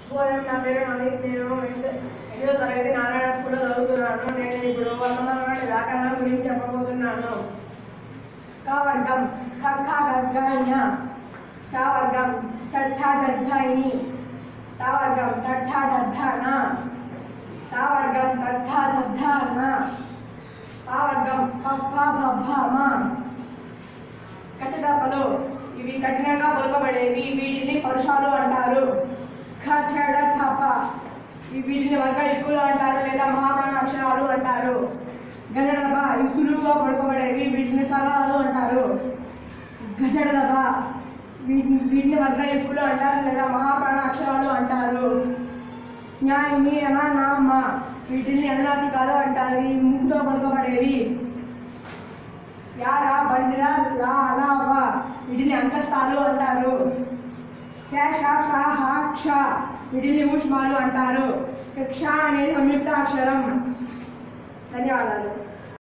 శుభోదయం నా పేరు నవీన్ నేను ఎనిమిదో ఎనిమిదో తరగతి నారాయణ స్కూల్లో చదువుతున్నాను నేను ఇప్పుడు వర్తమానమైన వ్యాకరణం గురించి చెప్పబోతున్నాను క వర్గం కక్క గగ్గైన చ వర్గం చచ్చ జజ్జాయిని త వర్గం టఠ దద్ధన త వర్గం దద్ధ దద్ధన త వర్గం పప్ప బబ్బమ కచ్చదపలు ఇవి కఠినంగా పలుకబడేవి వీటిని పరుషాలు అంటారు ఖచడ తప ఈ వీటిని వర్గ ఎక్కులు అంటారు లేదా మహాప్రాణ అక్షరాలు అంటారు గజడబ ఇవి సులువుగా పడుకోబడేవి వీటిని సరళాలు అంటారు గజడబ వీటిని వీటిని వర్గ ఎక్కులు అంటారు లేదా మహాప్రాణ అక్షరాలు అంటారు న్యాయ నియమ నామ వీటిని అనునాసికాలు అంటారు ఇవి ముక్కుతో పలుకబడేవి యారా బండిరా లా అలా వా వీటిని అంతస్తాలు అంటారు కేశ సాహ క్ష వీటిని ఊష్మాలు అంటారు క్ష అనేది సంయుక్త అక్షరం ధన్యవాదాలు